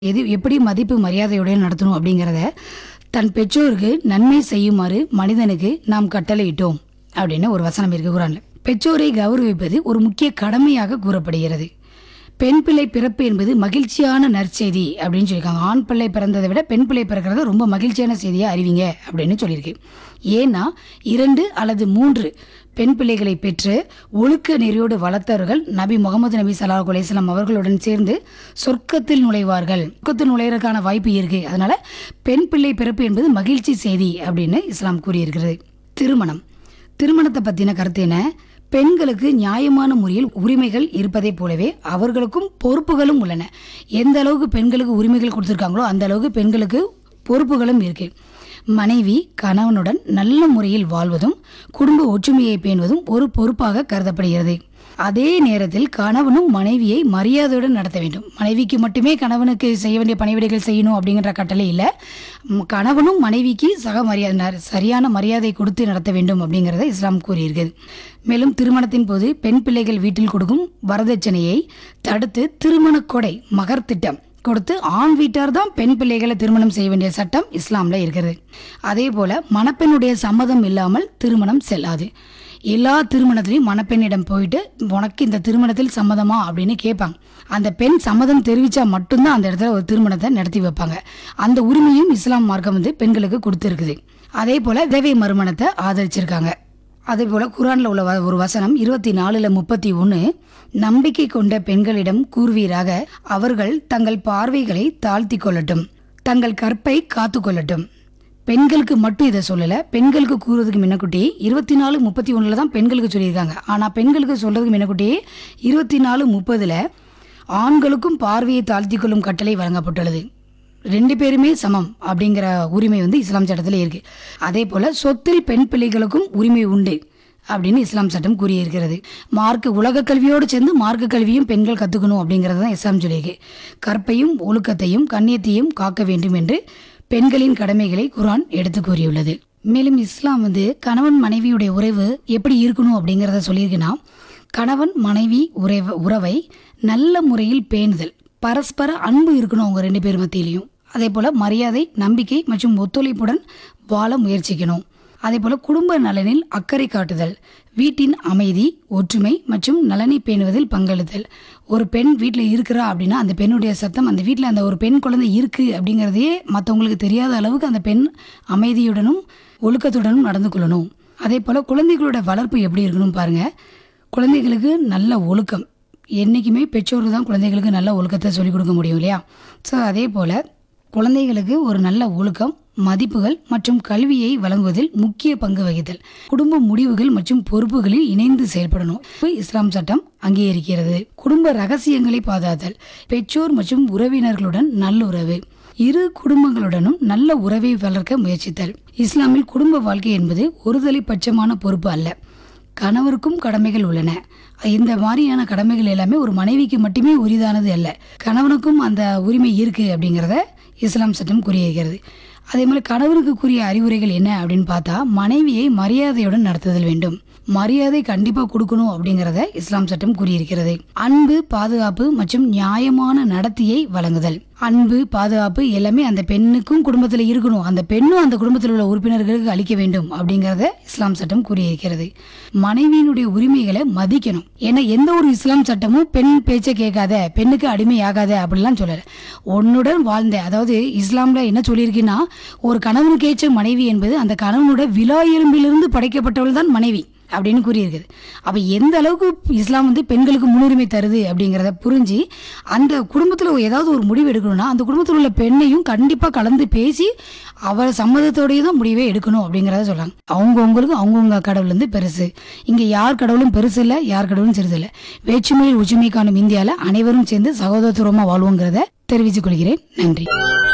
எது எப்படி மதிப்பு மரியாதையுடன் நடத்தணும் அப்படிங்கிறத தன் பெற்றோருக்கு நன்மை செய்யுமாறு மனிதனுக்கு நாம் கட்டளையிட்டோம் அப்படின்னு ஒரு வசனம் இருக்கு குரான்ல பெற்றோரை கௌரவிப்பது ஒரு முக்கிய கடமையாக கூறப்படுகிறது பெண் பிள்ளை பிறப்பு என்பது மகிழ்ச்சியான நற்செய்தி அப்படின்னு சொல்லியிருக்காங்க ஆண் பிள்ளை பிறந்ததை விட பெண் பிள்ளை பிறக்கிறது ரொம்ப மகிழ்ச்சியான செய்தியை அறிவிங்க அப்படின்னு சொல்லியிருக்கு ஏன்னா இரண்டு அல்லது மூன்று பெண் பிள்ளைகளை பெற்று ஒழுக்க நெறியோடு வளர்த்தவர்கள் நபி முகமது நபி சல்லாஹ் அலையம் அவர்களுடன் சேர்ந்து சொர்க்கத்தில் நுழைவார்கள் சொர்க்கத்தில் நுழையிறதுக்கான வாய்ப்பு இருக்கு அதனால பெண் பிள்ளை பிறப்பு என்பது மகிழ்ச்சி செய்தி அப்படின்னு இஸ்லாம் கூறியிருக்கிறது திருமணம் திருமணத்தை பத்தின கருத்து என்ன பெண்களுக்கு நியாயமான முறையில் உரிமைகள் இருப்பதைப் போலவே அவர்களுக்கும் பொறுப்புகளும் உள்ளன எந்த அளவுக்கு பெண்களுக்கு உரிமைகள் கொடுத்துருக்காங்களோ அந்த அளவுக்கு பெண்களுக்கு பொறுப்புகளும் இருக்கு மனைவி கணவனுடன் நல்ல முறையில் வாழ்வதும் குடும்ப ஒற்றுமையை பேணுவதும் ஒரு பொறுப்பாக கருதப்படுகிறது அதே நேரத்தில் கணவனும் மனைவியை மரியாதையுடன் நடத்த வேண்டும் மனைவிக்கு மட்டுமே கணவனுக்கு செய்ய வேண்டிய பணிவிடைகள் செய்யணும் அப்படிங்கிற கட்டளை இல்லை ம், கணவனும் மனைவிக்கு சக மரியாதை ந- சரியான மரியாதை கொடுத்து நடத்த வேண்டும் அப்படிங்கிறத இஸ்லாம் கூறியிருக்கிறது மேலும் திருமணத்தின் போது பெண் பிள்ளைகள் வீட்டில் கொடுக்கும் வரதட்சணையை தடுத்து திருமண கொடை மகர் திட்டம் கொடுத்து ஆண் வீட்டார் தான் பெண் பிள்ளைகளை திருமணம் செய்ய வேண்டிய சட்டம் இஸ்லாம்ல இருக்கிறது அதே போல மணப்பெண்ணுடைய சம்மதம் இல்லாமல் திருமணம் செல்லாது எல்லா திருமணத்திலையும் மணப்பெண்ணிடம் போயிட்டு உனக்கு இந்த திருமணத்தில் சம்மதமா அப்படின்னு கேட்பாங்க அந்த பெண் சம்மதம் தெரிவிச்சா மட்டும்தான் அந்த இடத்துல ஒரு திருமணத்தை நடத்தி வைப்பாங்க அந்த உரிமையும் இஸ்லாம் மார்க்கம் வந்து பெண்களுக்கு கொடுத்துருக்குது அதே போல விதவை மறுமணத்தை ஆதரிச்சிருக்காங்க அதே போல குரான்ல உள்ள வ- ஒரு வசனம் இருபத்தி நாலுல முப்பத்தி ஒன்று நம்பிக்கை கொண்ட பெண்களிடம் கூறுவீராக அவர்கள் தங்கள் பார்வைகளை தாழ்த்தி கொள்ளட்டும் தங்கள் கற்பை காத்து கொள்ளட்டும் பெண்களுக்கு மட்டும் இதை சொல்லல பெண்களுக்கு கூறுறதுக்கு முன்னக்குட்டி இருபத்தி நாலு முப்பத்தி ஒண்ணுல தான் பெண்களுக்கு சொல்லியிருக்காங்க ஆனா பெண்களுக்கு சொல்றதுக்கு முன்னக்குட்டி இருபத்தி நாலு முப்பதுல ஆண்களுக்கும் பார்வையை தாழ்த்தி கொள்ளும் கட்டளை வழங்கப்பட்டுள்ளது ரெண்டு பேருமே சமம் அப்படிங்கிற உரிமை வந்து இஸ்லாம் சட்டத்தில் இருக்கு அதே போல சொத்தில் பெண் பிள்ளைகளுக்கும் உரிமை உண்டு அப்படின்னு இஸ்லாம் சட்டம் கூறியிருக்கிறது மார்க்க உலக கல்வியோடு சேர்ந்து மார்க்க கல்வியும் பெண்கள் கத்துக்கணும் அப்படிங்கிறது தான் இஸ்லாம் சொல்லியிருக்கு கற்பையும் ஒழுக்கத்தையும் கண்ணியத்தையும் காக்க வேண்டும் என்று பெண்களின் கடமைகளை குர்ஆன் எடுத்து கூறியுள்ளது மேலும் இஸ்லாம் வந்து கணவன் மனைவியுடைய உறவு எப்படி இருக்கணும் அப்படிங்கிறத சொல்லியிருக்குன்னா கணவன் மனைவி உறவு உறவை நல்ல முறையில் பேணுதல் பரஸ்பர அன்பு இருக்கணும் அவங்க ரெண்டு பேர் மத்தியிலையும் அதே போல மரியாதை நம்பிக்கை மற்றும் ஒத்துழைப்புடன் வாழ முயற்சிக்கணும் அதே போல குடும்ப நலனில் அக்கறை காட்டுதல் வீட்டின் அமைதி ஒற்றுமை மற்றும் நலனை பேணுவதில் பங்களித்தல் ஒரு பெண் வீட்டில் இருக்கிறா அப்படின்னா அந்த பெண்ணுடைய சத்தம் அந்த வீட்டில் அந்த ஒரு பெண் குழந்தை இருக்கு அப்படிங்கிறதையே மற்றவங்களுக்கு தெரியாத அளவுக்கு அந்த பெண் அமைதியுடனும் ஒழுக்கத்துடனும் நடந்து கொள்ளணும் அதே போல குழந்தைகளோட வளர்ப்பு எப்படி இருக்கணும் பாருங்க குழந்தைகளுக்கு நல்ல ஒழுக்கம் என்றைக்குமே பெற்றோர்கள் தான் குழந்தைகளுக்கு நல்ல ஒழுக்கத்தை சொல்லிக் கொடுக்க முடியும் இல்லையா ஸோ அதே போல் குழந்தைகளுக்கு ஒரு நல்ல ஒழுக்கம் மதிப்புகள் மற்றும் கல்வியை வழங்குவதில் முக்கிய பங்கு வகித்தல் குடும்ப முடிவுகள் மற்றும் பொறுப்புகளில் இணைந்து செயல்படணும் இஸ்லாம் சட்டம் அங்கீகரிக்கிறது குடும்ப ரகசியங்களை பாதுகாத்தல் பெற்றோர் மற்றும் உறவினர்களுடன் நல்லுறவு இரு குடும்பங்களுடனும் நல்ல உறவை வளர்க்க முயற்சித்தல் இஸ்லாமில் குடும்ப வாழ்க்கை என்பது ஒருதலை பட்சமான பொறுப்பு அல்ல கணவருக்கும் கடமைகள் உள்ளன இந்த மாதிரியான கடமைகள் எல்லாமே ஒரு மனைவிக்கு மட்டுமே உரிதானது அல்ல கணவனுக்கும் அந்த உரிமை இருக்கு அப்படிங்கிறத இஸ்லாம் சட்டம் கூறியிருக்கிறது அதே மாதிரி கணவனுக்கு கூறிய அறிவுரைகள் என்ன அப்படின்னு பார்த்தா மனைவியை மரியாதையுடன் நடத்துதல் வேண்டும் மரியாதை கண்டிப்பா கொடுக்கணும் அப்படிங்கறத இஸ்லாம் சட்டம் கூறியிருக்கிறது அன்பு பாதுகாப்பு மற்றும் நியாயமான நடத்தையை வழங்குதல் அன்பு பாதுகாப்பு எல்லாமே அந்த பெண்ணுக்கும் குடும்பத்தில் இருக்கணும் அந்த பெண்ணும் அந்த குடும்பத்தில் உள்ள உறுப்பினர்களுக்கு அளிக்க வேண்டும் அப்படிங்கறத இஸ்லாம் சட்டம் கூறியிருக்கிறது மனைவியினுடைய உரிமைகளை மதிக்கணும் ஏன்னா எந்த ஒரு இஸ்லாம் சட்டமும் பெண் பேச்சை கேட்காத பெண்ணுக்கு அடிமையாகாத அப்படிலாம் சொல்லல உன்னுடன் வாழ்ந்த அதாவது இஸ்லாம்ல என்ன சொல்லியிருக்குன்னா ஒரு கணவனுக்கு ஏற்ற மனைவி என்பது அந்த கணவனோட விழா எலும்பிலிருந்து படைக்கப்பட்டவள் தான் மனைவி அப்படின்னு கூறியிருக்குது அப்ப எந்த அளவுக்கு இஸ்லாம் வந்து பெண்களுக்கு முன்னுரிமை தருது அப்படிங்கிறத புரிஞ்சு அந்த குடும்பத்துல ஏதாவது ஒரு முடிவு எடுக்கணும்னா அந்த குடும்பத்தில் உள்ள பெண்ணையும் கண்டிப்பா கலந்து பேசி அவள் சம்மதத்தோடயே தான் முடிவே எடுக்கணும் அப்படிங்கிறத சொல்றாங்க அவங்கவுங்களுக்கு அவங்கவுங்க கடவுள் வந்து பெருசு இங்க யார் கடவுளும் பெருசு இல்லை யார் கடவுளும் சிறிது இல்லை வேற்றுமையில் ஒற்றுமை காணும் இந்தியால அனைவரும் சேர்ந்து சகோதரத்துவமா வாழ்வோங்கிறத தெரிவித்துக் கொள்கிறேன் நன்றி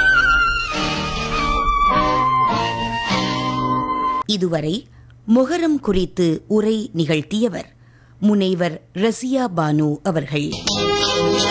இதுவரை முகரம் குறித்து உரை நிகழ்த்தியவர் முனைவர் ரசியா பானு அவர்கள்